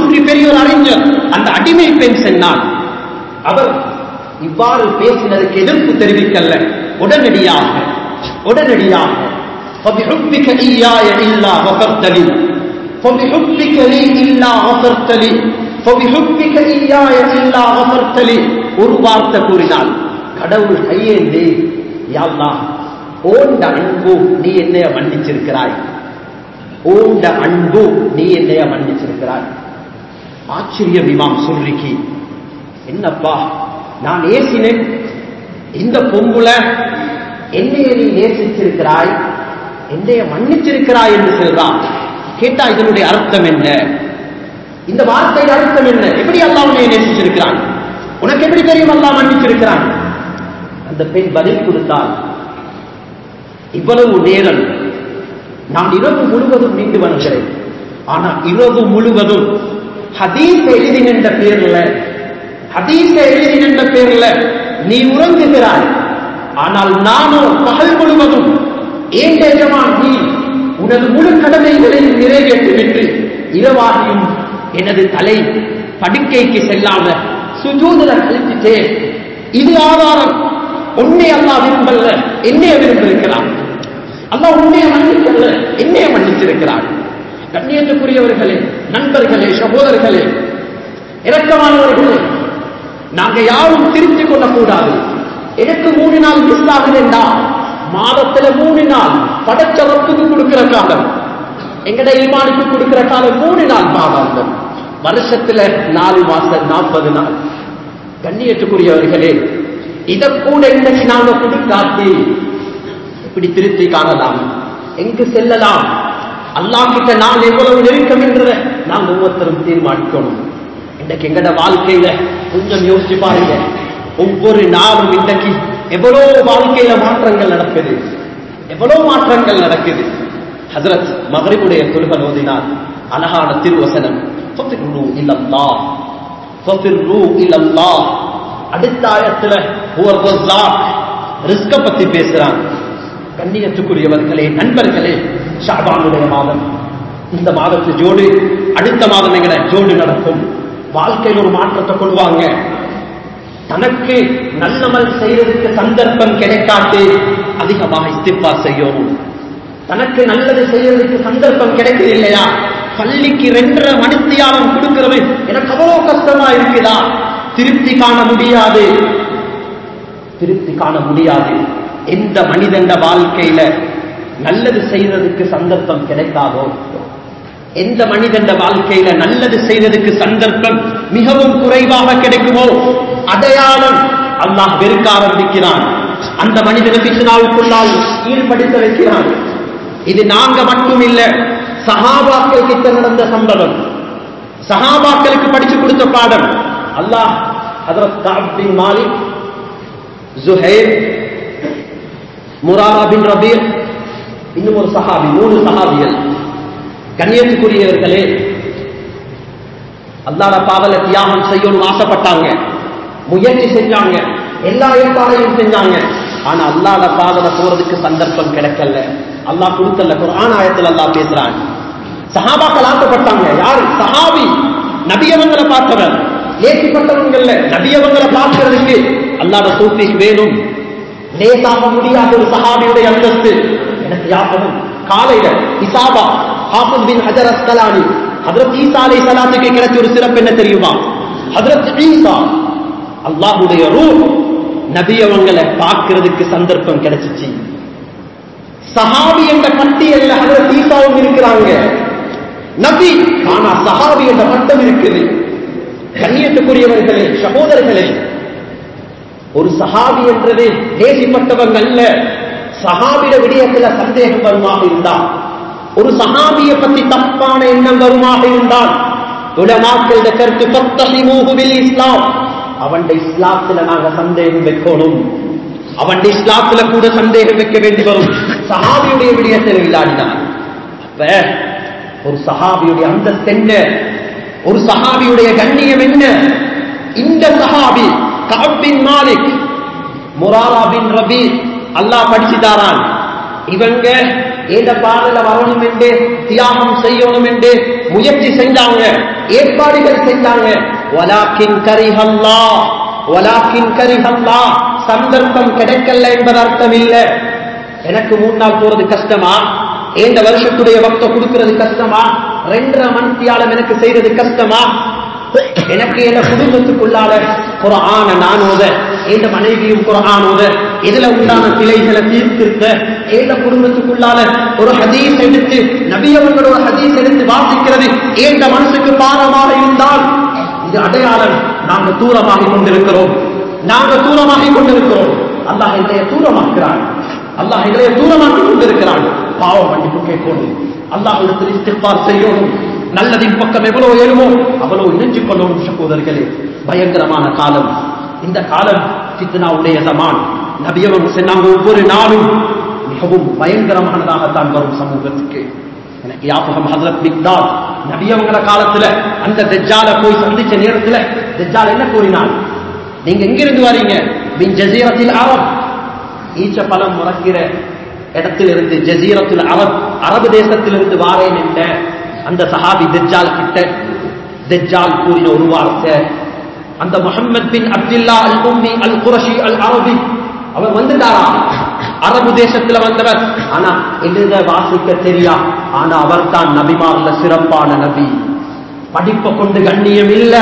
பெரிய ஒரு அறிஞர் அந்த அடிமை பெண் சென்றார் அவர் இவ்வாறு பேசினதுக்கு எதிர்ப்பு தெரிவிக்கல உடனடியாக உடனடியாக فبحبك إياي إلا غفرت لي فبحبك لي إلا غفرت لي فبحبك إياي إلا غفرت لي ஒரு வார்த்தை கூறினாள் கடவுள் கையேந்தி யாழ்லா ஓண்ட அன்பு நீ என்னைய மன்னிச்சிருக்கிறாய் ஓண்ட அன்பு நீ என்னைய மன்னிச்சிருக்கிறாய் ஆச்சரியம் இமாம் சொல்றிக்கு என்னப்பா நான் ஏசினேன் இந்த பொம்புல என்னைய நீ நேசிச்சிருக்கிறாய் என்னைய மன்னிச்சிருக்கிறாய் என்று சொல்றான் கேட்டா இதனுடைய அர்த்தம் என்ன இந்த வார்த்தையின் அர்த்தம் என்ன எப்படி அல்லாஹ் உன்னை நேசிச்சிருக்கிறான் உனக்கு எப்படி தெரியும் அல்லாஹ் மன்னிச்சிருக்கிறான் அந்த பெண் பதில் கொடுத்தால் இவ்வளவு நேரம் நான் இரவு முழுவதும் மீண்டு வருகிறேன் ஆனா இரவு முழுவதும் ஹதீஸ் எழுதி நின்ற பேர்ல ஹதீஸ எழுதி நின்ற பேர்ல நீ உறங்குகிறாய் ஆனால் நானோ பகல் முழுவதும் ஏன் எஜமான் நீ உனது முழு கடமைகளையும் நிறைவேற்றிவிட்டு இரவாகியும் எனது தலை படுக்கைக்கு செல்லாம சுஜூதுல கழிச்சுட்டே இது ஆதாரம் உன்னை அல்லா விரும்பல்ல என்னைய விரும்பிருக்கிறான் அல்லா உன்னைய மன்னிக்கல்ல என்னைய மன்னிச்சிருக்கிறான் கண்ணியத்துக்குரியவர்களே நண்பர்களே சகோதரர்களே இரக்கமானவர்களே நாங்க யாரும் திருத்திக் கொள்ளக்கூடாது எனக்கு மூணு நாள் மிஸ் ஆகுதுண்டா மாதத்துல மூணு நாள் படைச்ச வப்புக்கு கொடுக்கிற காலம் எங்கட ஈமானுக்கு கொடுக்கிற காலம் மூணு நாள் மாதாந்தம் வருஷத்துல நாலு மாசம் நாற்பது நாள் கண்ணியத்துக்குரியவர்களே இதை கூட இன்னைக்கு நாங்க கொடுக்காட்டி இப்படி திருத்தி காணலாம் எங்கு செல்லலாம் அல்லாஹ் கிட்ட நான் எவ்வளவு நெருக்கம் என்றத நாம் ஒவ்வொருத்தரும் தீர்மானிக்கணும் இன்றைக்கு எங்கட வாழ்க்கையில கொஞ்சம் யோசிச்சு பாருங்க ஒவ்வொரு நாளும் இன்றைக்கு எவ்வளவு வாழ்க்கையில மாற்றங்கள் நடக்குது எவ்வளவு மாற்றங்கள் நடக்குது ஹசரத் மகரிபுடைய தொழுகல் ஓதினார் அழகான திருவசனம் ஃபஃபிர்ரு இலல்லாஹ் ஃபஃபிர்ரு இலல்லாஹ் அடுத்த ஆயத்துல ஹுவர் ரஸாக் ரிஸ்க பத்தி பேசுறான் கண்ணியத்துக்குரியவர்களே நண்பர்களே ஷாபானுடைய மாதம் இந்த மாதத்து ஜோடு அடுத்த மாதம் எங்கட ஜோடு நடக்கும் வாழ்க்கையில் ஒரு மாற்றத்தை கொள்வாங்க தனக்கு நல்லமல் செய்யறதுக்கு சந்தர்ப்பம் கிடைக்காட்டு அதிகமாக இஸ்திப்பா செய்யணும் தனக்கு நல்லது செய்யறதுக்கு சந்தர்ப்பம் கிடைக்குது இல்லையா பள்ளிக்கு ரெண்டரை மணித்தியாலம் கொடுக்கிறவன் எனக்கு அவ்வளவு கஷ்டமா இருக்குதா திருப்தி காண முடியாது திருப்தி காண முடியாது எந்த மனிதண்ட வாழ்க்கையில நல்லது செய்யறதுக்கு சந்தர்ப்பம் கிடைக்காதோ எந்த மனிதண்ட வாழ்க்கையில நல்லது செய்வதற்கு சந்தர்ப்பம் மிகவும் குறைவாக கிடைக்குமோ அடையாளம் அல்லாஹ் வெறுக்க ஆரம்பிக்கிறான் அந்த மனிதனை பிசுனாவுக்குள்ளால் ஈடுபடுத்த வைக்கிறான் இது நாங்க மட்டும் இல்ல சஹாபாக்கள் கிட்ட நடந்த சம்பவம் சஹாபாக்களுக்கு படிச்சு கொடுத்த பாடம் அல்லாஹ் ஹதரத் கஅப் பின் மாலிக் ஜுஹைர் முராரா பின் ரபீர் இன்னும் ஒரு சஹாபி மூணு சஹாபிகள் கண்ணியத்துக்குரியவர்களே அல்லாட பாவல தியாகம் செய்யணும்னு ஆசைப்பட்டாங்க முயற்சி செஞ்சாங்க எல்லா ஏற்பாடையும் செஞ்சாங்க ஆனா அல்லாட பாதல போறதுக்கு சந்தர்ப்பம் கிடைக்கல அல்லாஹ் கொடுக்கல குர்ஆன் ஆயத்தில் அல்லாஹ் பேசுறான் சஹாபாக்கள் ஆசைப்பட்டாங்க யாரு சஹாபி நபியவங்களை பார்த்தவர் லேசிப்பட்டவங்கல்ல நபியவங்களை பார்க்கறதுக்கு அல்லாட சூஃபிக் வேணும் லேசாக முடியாத ஒரு சஹாபியுடைய அந்தஸ்து எனக்கு ஞாபகம் காலையில இசாபா ஹாஃபிஸ் பின் ஹஜர் அஸ்கலானி ஹஜரத் ஈசா அலை சலாத்துக்கு கிடைச்ச ஒரு சிறப்பு என்ன தெரியுமா ஹஜரத் ஈசா அல்லாஹுடைய ரூ நபி அவங்களை பார்க்கிறதுக்கு சந்தர்ப்பம் கிடைச்சிச்சு சஹாபி என்ற பட்டியல்ல ஹஜரத் ஈசாவும் இருக்கிறாங்க நபி ஆனா சஹாபி என்ற பட்டம் இருக்குது கண்ணியத்துக்குரியவர்களே சகோதரர்களே ஒரு சஹாபி என்றது தேசிப்பட்டவங்க அல்ல சஹாபிட விடயத்துல சந்தேகம் வருமாக இருந்தால் ஒரு சஹாபிய பத்தி தப்பான எண்ணம் வருமாக இருந்தால் உலமாக்கள் கருத்து பத்தஹிமூஹுவில் இஸ்லாம் அவன் இஸ்லாத்துல நாங்க சந்தேகம் வைக்கணும் அவன் இஸ்லாத்துல கூட சந்தேகம் வைக்க வேண்டி வரும் சஹாபியுடைய விடயத்தில் இல்லாடினான் அப்ப ஒரு சஹாபியுடைய அந்தஸ்து என்ன ஒரு சஹாபியுடைய கண்ணியம் என்ன இந்த சஹாபி கபின் மாலிக் முராரா பின் ரபி அல்லாஹ் படிச்சு தாரான் இவங்க ஏத பாடல வரணும் என்று தியாகம் செய்யணும் என்று முயற்சி செஞ்சாங்க ஏற்பாடுகள் செஞ்சாங்க வலாக்கின் கரிஹல்லா வலாக்கின் கரிஹல்லா சந்தர்ப்பம் கிடைக்கல என்பது அர்த்தம் இல்ல எனக்கு மூணு நாள் போறது கஷ்டமா இந்த வருஷத்துடைய வக்த கொடுக்கிறது கஷ்டமா ரெண்டரை மணித்தியாலம் எனக்கு செய்யறது கஷ்டமா எனக்கு என்ன குடும்பத்துக்குள்ளால குரான நான் ஓத எந்த மனைவியும் குரான் ஓத இதுல உண்டான பிழைகளை தீர்த்திருக்க எந்த குடும்பத்துக்குள்ளால ஒரு ஹதீஸ் எடுத்து நபியவங்களோட ஹதீஸ் எடுத்து வாசிக்கிறது ஏந்த மனசுக்கு பாரமாக இருந்தால் இது அடையாளம் நாங்க தூரமாகிக் கொண்டிருக்கிறோம் நாங்க தூரமாகிக் கொண்டிருக்கிறோம் அல்லாஹ் எங்களைய தூரமாக்குறான் அல்லாஹ் எங்களைய தூரமாக்கிக் கொண்டிருக்கிறான் பாவம் மன்னிப்பு கேட்கணும் அல்லாஹ் இடத்தில் இஸ்திஃபார் செய்யணும் நல்லதின் பக்கம் எவ்வளவு ஏழுமோ அவ்வளவு இணைஞ்சு கொள்ளணும் சகோதரர்களே பயங்கரமான காலம் இந்த காலம் சித்தனாவுடைய சமான் நபியவங்க சொன்னாங்க ஒவ்வொரு நாளும் மிகவும் பயங்கரமானதாகத்தான் வரும் சமூகத்துக்கு எனக்கு யாபகம் ஹசரத் மிக்தாத் நபியவங்கள காலத்துல அந்த தெஜ்ஜால போய் சந்திச்ச நேரத்துல தெஜ்ஜால் என்ன கூறினான் நீங்க எங்கிருந்து வரீங்க மின் ஜசீரத்தில் அரப் ஈச்ச பழம் முறக்கிற இடத்திலிருந்து ஜசீரத்தில் அரப் அரபு தேசத்திலிருந்து வாரேன் என்ற அந்த சஹாபி தெஜ்ஜால் கிட்ட தெஜ்ஜால் கூறின ஒரு வார்த்தை அந்த முஹம்மத் பின் அப்துல்லா அல் உம்மி அல் குரஷி அல் அரபி அவர் வந்துட்டாரா அரபு தேசத்துல வந்தவர் ஆனா எழுத வாசிக்க தெரியா ஆனா அவர் தான் நபிமார்ல சிறப்பான நபி படிப்பை கொண்டு கண்ணியம் இல்ல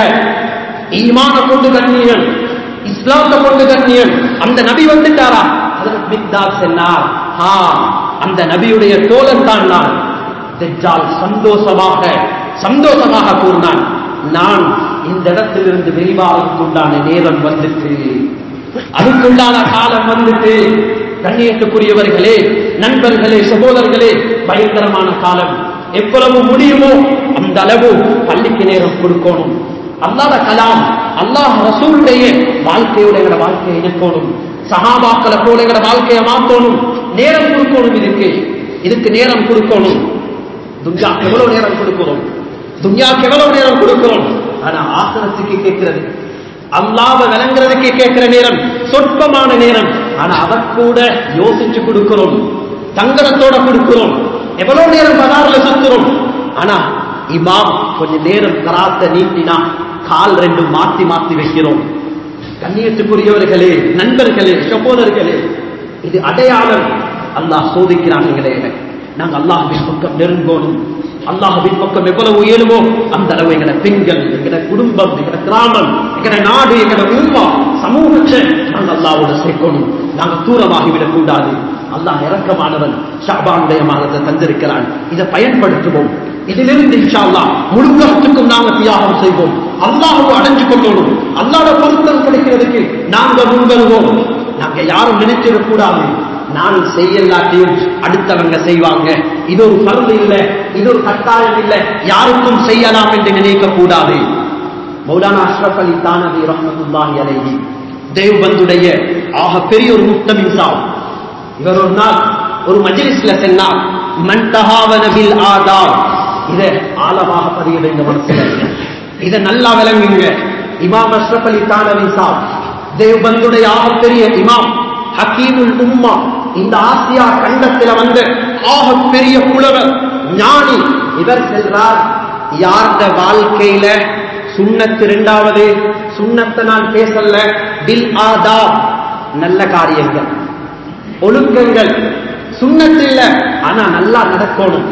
ஈமான கொண்டு கண்ணியம் இஸ்லாத்தை கொண்டு கண்ணியம் அந்த நபி வந்துட்டாரா அதற்கு மிக்தார் சொன்னார் ஆ அந்த நபியுடைய தோழன் தான் நான் தெஜ்ஜால் சந்தோஷமாக சந்தோஷமாக கூறினான் நான் இந்த இடத்திலிருந்து வெளிவாகுக்குண்டான நேரம் வந்துட்டு அதுக்குண்டான காலம் வந்துட்டு கண்ணியத்துக்குரியவர்களே நண்பர்களே சகோதரர்களே பயங்கரமான காலம் எவ்வளவு முடியுமோ அந்த அளவு பள்ளிக்கு நேரம் கொடுக்கணும் அல்லாத கலாம் அல்லாஹ் ரசூலுடைய வாழ்க்கையோட எங்களோட வாழ்க்கையை இணைக்கணும் சகாபாக்களை போல எங்களோட வாழ்க்கையை மாற்றணும் நேரம் கொடுக்கணும் இதுக்கு இதுக்கு நேரம் கொடுக்கணும் துன்யாக்கு எவ்வளவு நேரம் கொடுக்கிறோம் துன்யாக்கு எவ்வளவு நேரம் கொடுக்கிறோம் ஆனா ஆசனத்துக்கு கேட்கிறது அல்லாவை விளங்குறதுக்கு கேட்கிற நேரம் சொற்பமான நேரம் ஆனா அவர் கூட யோசிச்சு கொடுக்கிறோம் தங்கடத்தோட கொடுக்கிறோம் எவ்வளவு நேரம் பதாரில சுத்துறோம் ஆனா இமாம் கொஞ்ச நேரம் கராத்த நீட்டினா கால் ரெண்டு மாத்தி மாத்தி வைக்கிறோம் கண்ணியத்துக்குரியவர்களே நண்பர்களே சகோதரர்களே இது அடையாளம் அல்லாஹ் சோதிக்கிறான் எங்களே நாங்கள் அல்லாஹுவின் பக்கம் நெருங்கோணும் அல்லாஹுவின் பக்கம் எவ்வளவு இயலுமோ அந்த அளவு எங்கட பெண்கள் எங்கட குடும்பம் எங்கட கிராமம் எங்கட நாடு எங்கட உண்மா சமூகத்தை நாங்கள் அல்லாவோட சேர்க்கணும் நாங்கள் தூரமாகிவிடக் கூடாது அல்லாஹ் இறக்கமானவன் ஷாபானுடைய மாதத்தை தந்திருக்கிறான் இதை பயன்படுத்துவோம் இதிலிருந்து இன்ஷா அல்லாஹ் முழு உலகத்துக்கும் நாங்க தியாகம் செய்வோம் அல்லாஹுவை அடைஞ்சு கொள்ளணும் அல்லாட பொருத்தம் கிடைக்கிறதுக்கு நாங்க முன்வருவோம் நாங்க யாரும் நினைச்சிடக் கூடாது நான் செய்யலாட்டியும் அடுத்தவங்க செய்வாங்க இது ஒரு மருந்து இல்லை இது ஒரு கட்டாயம் இல்லை யாருக்கும் செய்யலாம் என்று நினைக்க கூடாது மௌலானா அஷ்ரப் அலி தானவி ரஹமத்துல்லாஹி அலைஹி தேவ்பந்துடைய ஆக பெரிய ஒரு முக்தம் இன்சாம் இவர் ஒரு நாள் ஒரு மஜ்லிஸ்ல சென்றார் மன் தஹாவன பில் ஆதாம் இதை ஆழமாக பதிய வேண்டும் மனசுல இதை நல்லா விளங்குங்க இமாம் அஷ்ரப் அலி தானவி சாப் தேவ்பந்துடைய ஆக பெரிய இமாம் ஹக்கீமுல் உம்மா இந்த ஆசியா கண்டத்தில வந்து ஆக பெரிய புலவர் ஞானி இவர் செல்றார் யார்த வாழ்க்கையில சுண்ணத்து இரண்டாவது சுண்ணத்தை நான் பேசல பில் ஆதா நல்ல காரியங்கள் ஒழுக்கங்கள் சுண்ணத்து இல்ல ஆனா நல்லா நடக்கணும்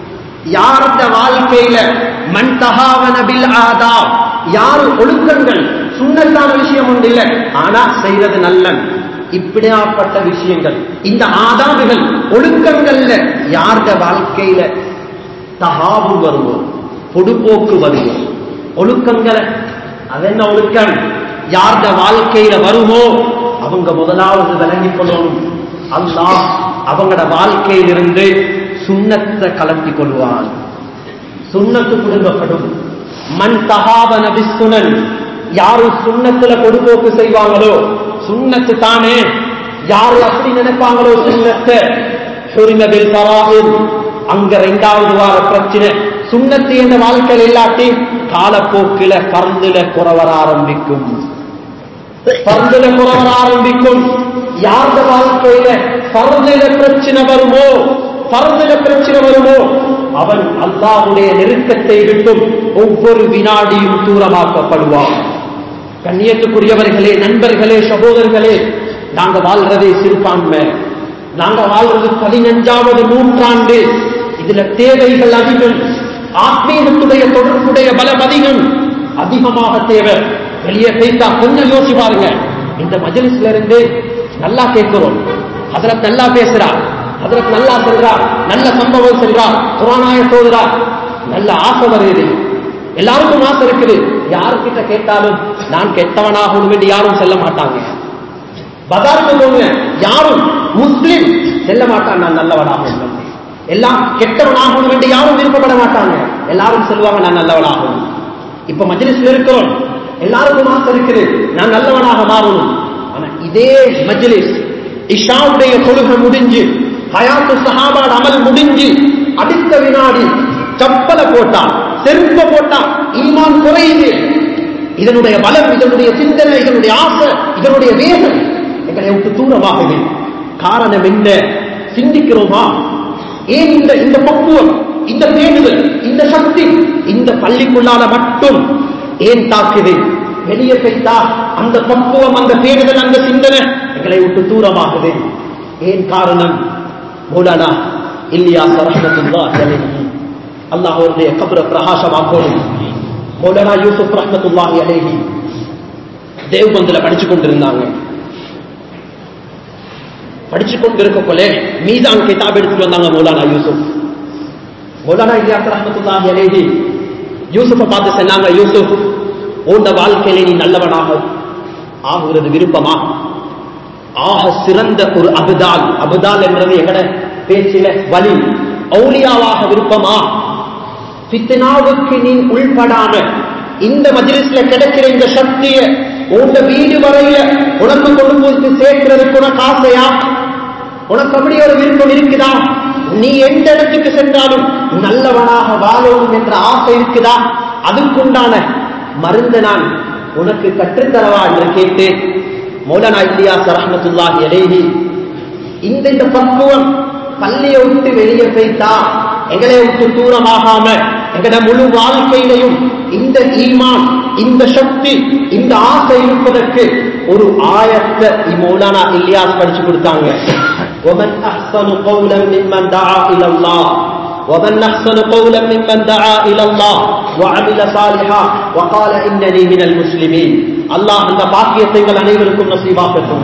யார்த வாழ்க்கையில மண் தகாவன பில் ஆதா யாரு ஒழுக்கங்கள் சுண்ணத்தான விஷயம் ஒன்று இல்லை ஆனா செய்யறது நல்லன் இப்படியாப்பட்ட விஷயங்கள் இந்த ஆதாபுகள் ஒழுக்கங்கள்ல யார்த வாழ்க்கையில தகாவு வருவோம் பொடுப்போக்கு வருவோம் ஒழுக்கங்களை அது என்ன ஒழுக்கம் யார்த வாழ்க்கையில வருமோ அவங்க முதலாவது விளங்கிக் கொள்ளணும் அல்லாஹ் அவங்களோட வாழ்க்கையிலிருந்து சுண்ணத்தை கலட்டி கொள்வான் சுண்ணத்து குடும்பப்படும் மண் தகாவன விசுனன் யாரு சுண்ணத்துல பொடுப்போக்கு செய்வாங்களோ சுண்ணத்து தானே யாரு அப்படி நினைப்பாங்களோ சுண்ணத்தை சுரிமதில் சவாஹில் அங்க ரெண்டாவது வார பிரச்சனை சுண்ணத்து என்ற வாழ்க்கையில் இல்லாட்டி காலப்போக்கில பறந்துல குறவர ஆரம்பிக்கும் பறந்துல குறவர ஆரம்பிக்கும் யார்த வாழ்க்கையில பறந்துல பிரச்சனை வருமோ பரந்தல பிரச்சனை வருமோ அவன் அல்லாஹுடைய நெருக்கத்தை விட்டும் ஒவ்வொரு வினாடியும் தூரமாக்கப்படுவான் கண்ணியத்துக்குரியவர்களே நண்பர்களே சகோதரர்களே நாங்க வாழ்றதே சிறுபான்மை நாங்க வாழ்றது பதினஞ்சாவது நூற்றாண்டு இதுல தேவைகள் அதிகம் ஆத்மீகத்துடைய தொடர்புடைய பலம் அதிகம் அதிகமாக தேவை வெளியே பேசா கொஞ்சம் யோசி பாருங்க இந்த மஜலிஸ்ல இருந்து நல்லா கேட்கிறோம் ஹதரத் நல்லா பேசுறா ஹதரத் நல்லா சொல்றார் நல்ல சம்பவம் சொல்றார் புராணாய சோதரார் நல்ல ஆசை வருது எல்லாருக்கும் ஆசை இருக்குது யாருக்கிட்ட கேட்டாலும் நான் கெட்டவனாகணும் என்று யாரும் செல்ல மாட்டாங்க பஜாருக்கு போங்க யாரும் முஸ்லிம் செல்ல மாட்டான் நான் நல்லவனாகணும் எல்லாம் கெட்டவனாகணும் என்று யாரும் விருப்பப்பட மாட்டாங்க எல்லாரும் சொல்லுவாங்க நான் நல்லவனாகணும் இப்ப மஜ்லிஸ்ல இருக்கிறோம் எல்லாருக்கும் ஆசை இருக்குது நான் நல்லவனாக மாறணும் ஆனா இதே மஜ்லிஸ் இஷாவுடைய தொழுகை முடிஞ்சு ஹயாத்து சஹாபாட் அமல் முடிஞ்சு அடுத்த வினாடி சப்பலை போட்டா செருப்ப போட்டா ஈமான் குறையுது இதனுடைய பலம் இதனுடைய சிந்தனை இதனுடைய ஆசை இதனுடைய வேகம் எங்களை விட்டு தூரமாகுது காரணம் என்ன சிந்திக்கிறோமா ஏன் இந்த இந்த பக்குவம் இந்த தேடுதல் இந்த சக்தி இந்த பள்ளிக்குள்ளால மட்டும் ஏன் தாக்குது வெளியே போய்த்தா அந்த பக்குவம் அந்த தேடுதல் அந்த சிந்தனை எங்களை விட்டு தூரமாகுது ஏன் காரணம் மௌலானா இல்லையா ரஹமத்துல்லா அல்லாஹ் அவருடைய கபர பிரகாசமாக்கணும் மௌலானா யூசுப் ரஹமத்துல்லாஹி அலேஹி தேவ்பந்தில் படிச்சு கொண்டிருந்தாங்க படிச்சு கொண்டிருக்கக்குள்ளே மீதான் கிதாப் எடுத்துட்டு வந்தாங்க மௌலானா யூசுப் மௌலானா இல்லியாஸ் ரஹமத்துல்லாஹி அலேஹி யூசுஃபை பார்த்து சொன்னாங்க யூசுப் உண்ட வாழ்க்கையிலே நீ நல்லவனாக ஆகுறது விருப்பமா ஆக சிறந்த ஒரு அபுதால் அபுதால் என்றது எங்கட பேச்சில வலி ஔலியாவாக விருப்பமா ஃபித்னாவுக்கு நீ உள்படாம இந்த மஜ்லிஸ்ல கிடைக்கிற இந்த சக்திய உங்க வீடு வரையில உனக்கு கொண்டு போய் சேர்க்கிறதுக்கு உனக்கு ஆசையா உனக்கு அப்படி ஒரு விருப்பம் இருக்குதா நீ எந்த இடத்துக்கு சென்றாலும் நல்லவனாக வாழணும் என்ற ஆசை இருக்குதா அதுக்குண்டான மருந்து நான் உனக்கு கற்றுத்தரவா என்று கேட்டு மௌலானா இல்லியாஸ் ரஹமத்துல்லாஹி அலேஹி இந்த இந்த பக்குவம் பள்ளியை விட்டு வெளியே போய்த்தா எங்களை விட்டு தூரமாகாம எங்கட முழு வாழ்க்கையிலையும் இந்த ஈமான் இந்த சக்தி இந்த ஆசை இருப்பதற்கு ஒரு ஆயத்தை மௌலானா இல்லியாஸ் படிச்சு கொடுத்தாங்க ومن أحسن قولا ممن دعا إلى الله ومن أحسن قولا ممن دعا إلى الله وعمل صالحا وقال إنني من المسلمين الله அந்த பாக்கியத்தை எங்கள் அனைவருக்கும் நசீபாக்கட்டும்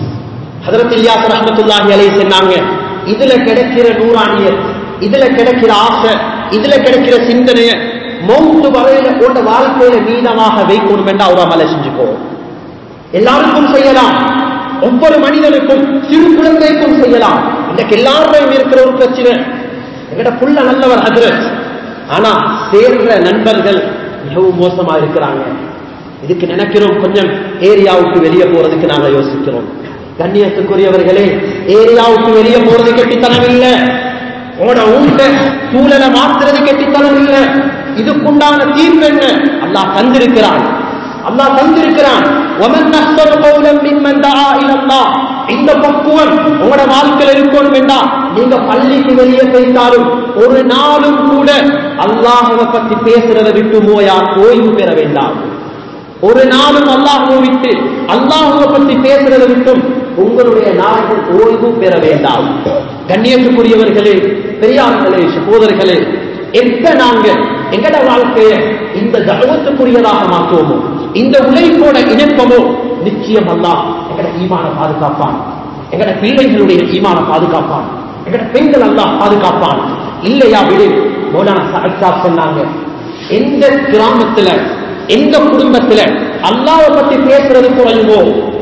ஹதரத் இல்யாஸ் ரஹமத்துல்லாஹி அலைஹி சொன்னாங்க இதுல கிடைக்கிற நூறாணியர் இதுல கிடைக்கிற ஆசை இதுல கிடைக்கிற சிந்தனைய மௌத்து வரையில போட்ட வாழ்க்கையில மீனமாக வைக்கணும் என்று அவர் அமலை செஞ்சுக்கோ எல்லாருக்கும் செய்யலாம் ஒவ்வொரு மனிதனுக்கும் சிறு குழந்தைக்கும் செய்யலாம் இன்னைக்கு எல்லாருமே இருக்கிற ஒரு பிரச்சனை எங்கட புள்ள நல்லவர் ஹதரத் ஆனா சேர்ற நண்பர்கள் மிகவும் மோசமா இருக்கிறாங்க இதுக்கு நினைக்கிறோம் கொஞ்சம் ஏரியாவுக்கு வெளியே போறதுக்கு நாங்க யோசிக்கிறோம் கண்ணியத்துக்குரியவர்களே ஏரியாவுக்கு வெளியே போறது கெட்டித்தனம் இல்ல உங்களோட ஊட்ட சூழலை மாத்துறது கெட்டித்தனம் இல்ல இதுக்குண்டான தீர்வு என்ன அல்லாஹ் தந்திருக்கிறான் அல்லாஹ் தந்திருக்கிறான் ومن احسن قولا ممن دعا الى الله இந்த பக்குவம் உங்களோட வாழ்க்கையில் இருக்கணும் வேண்டாம் நீங்க பள்ளிக்கு வெளியே போய்த்தாலும் ஒரு நாளும் கூட அல்லாஹவை பத்தி பேசுறதை விட்டு மோயா ஓய்வு பெற வேண்டாம் ஒரு நாளும் அல்லாஹுவை விட்டு அல்லாஹுவை பத்தி பேசுறதை விட்டும் உங்களுடைய நாள்கள் ஓய்வு பெற வேண்டாம் கண்ணியத்துக்குரியவர்களே பெரியார்களே சகோதரர்களே எப்ப நாங்க எங்கட வாழ்க்கையை இந்த தகவத்துக்குரியதாக மாற்றுவோமோ இந்த உழைப்போட இணைப்பமோ நிச்சயம் அல்லாஹ் எங்கட ஈமான பாதுகாப்பான் எங்கட பிள்ளைகளுடைய ஈமான பாதுகாப்பான் எங்கட பெண்கள் அல்லாஹ் பாதுகாப்பான் இல்லையா விடு மௌலானா சாஹிப் சாப் சொன்னாங்க எந்த கிராமத்துல எந்த குடும்பத்துல அல்லாவை பத்தி பேசுறது குறையுமோ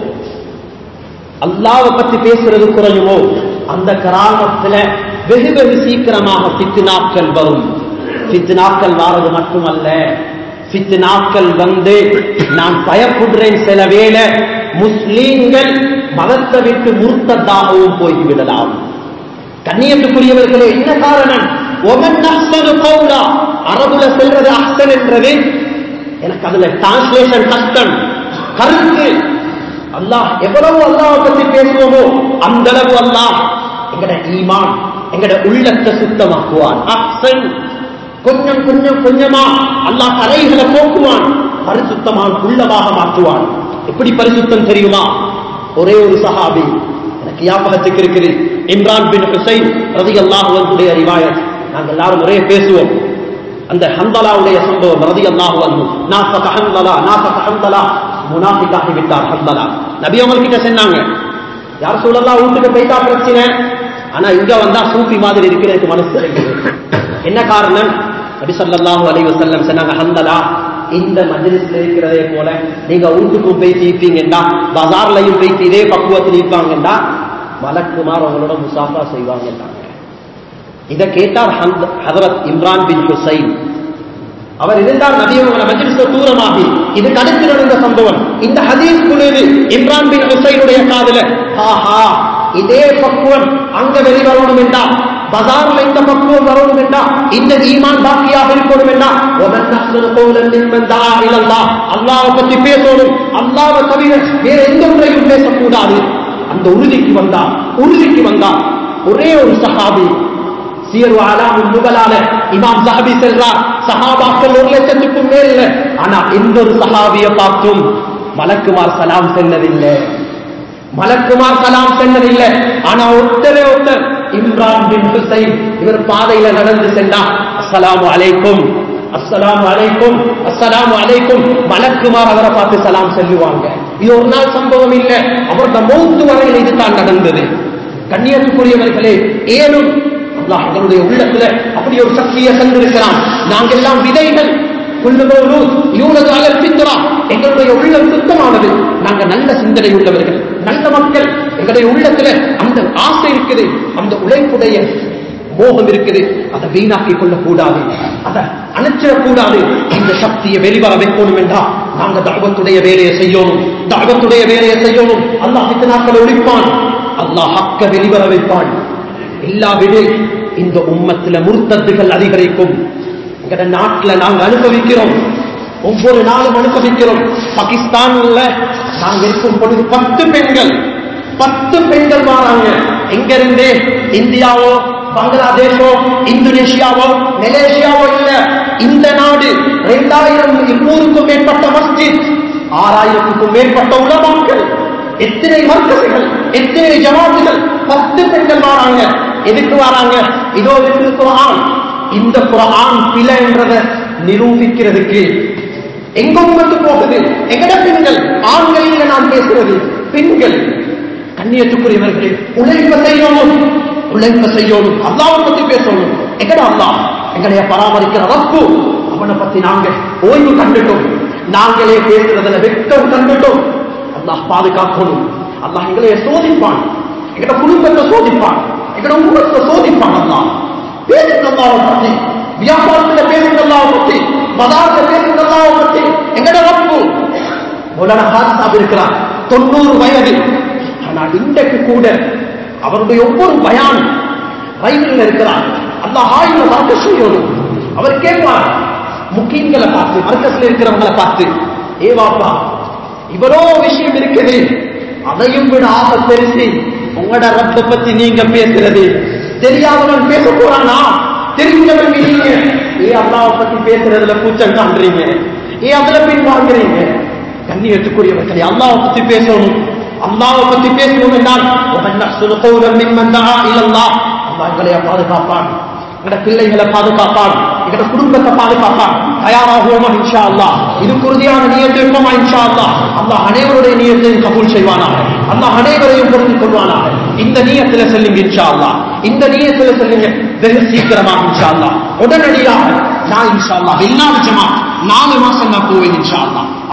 அல்லாவை பத்தி பேசுறது குறையுமோ அந்த கிராமத்துல வெகு வெகு சீக்கிரமாக பித்து நாட்கள் வரும் பித்து நாட்கள் வாரது மட்டுமல்ல பித்து நாட்கள் வந்து நான் பயப்படுறேன் சில வேளை முஸ்லீம்கள் மதத்தை விட்டு முர்த்ததாகவும் போய்விடலாம் கண்ணியத்துக்குரியவர்களே என்ன காரணம் ஒமன் அஹ்சனு கௌலா அரபுல செல்றது அஹ்சன் என்றது எனக்கு அதுல டிரான்ஸ்லேஷன் கஷ்டம் கருத்து அல்லாஹ் எவ்வளவு அல்லாஹ் பத்தி பேசுவோமோ அந்த அளவு அல்லாஹ் எங்கட ஈமான் எங்கட உள்ளத்தை சுத்தமாக்குவான் அஹ்சன் கொஞ்சம் கொஞ்சம் கொஞ்சமா அல்லாஹ் கரைகளை போக்குவான் பரிசுத்தமான உள்ளமாக மாற்றுவான் எப்படி பரிசுத்தம் தெரியுமா ஒரே ஒரு சஹாபி எனக்கு ஞாபகத்துக்கு இருக்குது இம்ரான் பின் ஹுசைன் ரதி அல்லாஹுடைய ரிவாயத் நாங்கள் எல்லாரும் ஒரே பேசுவோம் அந்த ஹந்தலாவுடைய சம்பவம் ரதி அல்லாஹு வந்து நாஃபக ஹந்தலா நாஃபக ஹந்தலா முனாஃபிக்காகி விட்டார் ஹந்தலா நபி அவங்கள்கிட்ட சொன்னாங்க யார் சொல்லலாம் வீட்டுக்கு போயிட்டா பிரச்சனை ஆனா இங்க வந்தா சூஃபி மாதிரி இருக்கிறதுக்கு மனசு இருக்குது. என்ன காரணம் நபி ஸல்லல்லாஹு அலைஹி வஸல்லம் சொன்னாங்க ஹந்தலா இந்த மஜ்லிஸ்ல இருக்கிறதே போல நீங்க வீட்டுக்கும் போய் தீப்பீங்கன்னா பஜார்லயும் போய் இதே பக்குவத்தில் இருப்பாங்கன்னா மலக்குமார் அவங்களோட முசாஃபா செய்வாங்கன்னாங்க இதை கேட்டார் ஹந்த- ஹதரத் இம்ரான் பின் ஹுசைன் அவர் இருந்தால் நபியவங்கள மஜ்லிஸ்ல தூரமாகி இது கடுத்து நடந்த சம்பவம் இந்த ஹதீஸ் குழுது இம்ரான் பின் ஹுசைனுடைய காதுல ஆஹா இதே பக்குவம் அங்க வெளிவரணும் என்றா பஜார்ல இந்த பக்குவம் வரணும் என்றா இந்த ஈமான் பாக்கியாக இருக்கணும் என்றா ஒமன் அஹ்சனு கௌலன் மிம்மன் தஆ இலல்லாஹ் அல்லாஹ்வை பத்தி பேசணும் அல்லாஹ்வை தவிர வேற எந்த ஒன்றையும் பேசக்கூடாது அந்த உறுதிக்கு வந்தா உறுதிக்கு வந்தா ஒரே ஒரு சஹாபி சீர் அலாமுல் நுகலால இமாம் சஹாபி செல்றார் சஹாபாக்கள் ஒரு லட்சத்துக்கும் மேல் இல்ல ஆனா எந்த ஒரு சஹாபிய பார்த்தும் மலக்குமார் சலாம் செல்லவில்லை மலக்குமார் சலாம் செல்லவில்லை ஆனா ஒருத்தரே ஒருத்தர் இம்ரான் பின் ஹுசைன் இவர் பாதையில நடந்து சென்றா அஸ்ஸலாமு அலைக்கும் அஸ்ஸலாமு அலைக்கும் அஸ்ஸலாமு அலைக்கும் மலக்குமார் அவரை பார்த்து சலாம் செல்லுவாங்க இது ஒரு நாள் சம்பவம் இல்லை அவருடைய மௌத்து வரையில் இதுதான் நடந்தது கண்ணியத்துக்குரியவர்களே ஏனும் அல்லாஹ் எங்களுடைய உள்ளத்துல அப்படி ஒரு சக்தியை தந்திருக்கிறான் நாங்கள் எல்லாம் விதைகள் கொள்ளுபோது யூனது அலப்பித்துறா எங்களுடைய உள்ளம் சுத்தமானது நாங்க நல்ல சிந்தனை உள்ளவர்கள் நல்ல மக்கள் எங்களுடைய உள்ளத்துல அந்த ஆசை இருக்குது அந்த உழைப்புடைய மோகம் இருக்குது அதை வீணாக்கிக் கொள்ளக்கூடாது அதை அணைச்சிடக்கூடாது இந்த சக்தியை வெளிவர வைக்கணும் என்றா நாங்க தாவத்துடைய வேலையை செய்யணும் தாவத்துடைய வேலையை செய்யணும் அல்லாஹ் பித்தனாக்களை ஒழிப்பான் அல்லாஹ் ஹக்க வெளிவர வைப்பான் எல்லா விட இந்த உம்மத்துல முர்த்தத்துகள் அதிகரிக்கும் எங்கட நாட்டுல நாங்க அனுபவிக்கிறோம் ஒவ்வொரு நாளும் அனுபவிக்கிறோம் பாகிஸ்தான்ல நாங்க இருக்கும் பொழுது பத்து பெண்கள் பத்து பெண்கள் மாறாங்க எங்க இருந்து இந்தியாவோ பங்களாதேஷோ இந்தோனேஷியாவோ மலேசியாவோ இல்ல இந்த நாடு இரண்டாயிரம் இருநூறுக்கும் மேற்பட்ட மஸ்ஜித் ஆறாயிரத்துக்கும் மேற்பட்ட உலமாக்கள் எத்தனை மர்க்கசுகள் எத்தனை ஜமாத்துகள் பத்து பெண்கள் வராங்க எதுக்கு வராங்க இதோ இருக்கு குரான் இந்த குரான் பிழை என்றதை நிரூபிக்கிறதுக்கு எங்க உமத்து போகுது எங்கட பெண்கள் ஆண்கள் இல்ல நான் பேசுறது பெண்கள் கண்ணியத்துக்குரியவர்களே உழைப்ப செய்யணும் உழைப்ப செய்யணும் அல்லாவை பத்தி பேசணும் எங்கட அல்லாஹ் எங்களைய பராமரிக்கிற ரப்பு அவனை பத்தி நாங்க ஓய்வு கண்டுட்டோம் நாங்களே பேசுறதுல வெட்கம் கண்டுட்டோம் அல்லாஹ் பாதுகாக்கணும் அல்லாஹ் எங்களைய சோதிப்பான் எங்கட குடும்பத்தை சோதிப்பான் எங்கட உருவத்தை சோதிப்பான் அல்லாஹ் பேசுங்க அல்லாவை பத்தி வியாபாரத்துல பேசுங்க அல்லாவை பத்தி பதார்த்த பேசுங்க அல்லாவை பத்தி எங்கட ரப்பு மௌலானா ஹாஜி சாப் இருக்கிறார் தொண்ணூறு வயது ஆனா இன்றைக்கு கூட அவருடைய ஒவ்வொரு பயான் ரயிலில் இருக்கிறார் அந்த ஆயுத பார்க்க செய்யணும் அவர் கேட்பார் முக்கியங்களை பார்த்து மர்க்கத்தில் இருக்கிறவங்களை பார்த்து ஏ வாப்பா இவ்வளோ விஷயம் இருக்குது அதையும் விட ஆக பெருசு உங்களோட ரப்ப பத்தி நீங்க பேசுறது தெரியாதவன் பேச போறானா தெரிஞ்சவன் நீங்க ஏ அல்லாவை பத்தி பேசுறதுல கூச்சம் காண்றீங்க ஏ அதுல பின் வாங்குறீங்க கண்ணியத்துக்குரியவர்களே அல்லாவை பத்தி பேசணும் அல்லாவை பத்தி பேசணும் என்றால் وَمَنْ أَحْسَنُ قَوْلًا مِمَّنْ دَعَا إِلَى اللَّهِ அல்லாஹ் எங்களை பாதுகாப்பான் எங்கட பிள்ளைகளை பாதுகாப்பான் எங்கட குடும்பத்தை பாதுகாப்பான் தயாராகுவோமா இன்ஷா அல்லாஹ் இது உறுதியான நியத்து இருப்போமா இன்ஷா அல்லாஹ் அல்லாஹ் அனைவருடைய நியத்தையும் கபூல் செய்வானாக அல்லாஹ் அனைவரையும் பொருந்திக் கொள்வானாக இந்த நியத்துல செல்லுங்க இன்ஷா அல்லாஹ் இந்த நியத்துல செல்லுங்க வெகு சீக்கிரமாக இன்ஷா அல்லாஹ் உடனடியாக நான் இன்ஷா அல்லாஹ் எல்லா ஜமா நாலு மாசம் நான் போவேன் இன்ஷா அல்லாஹ்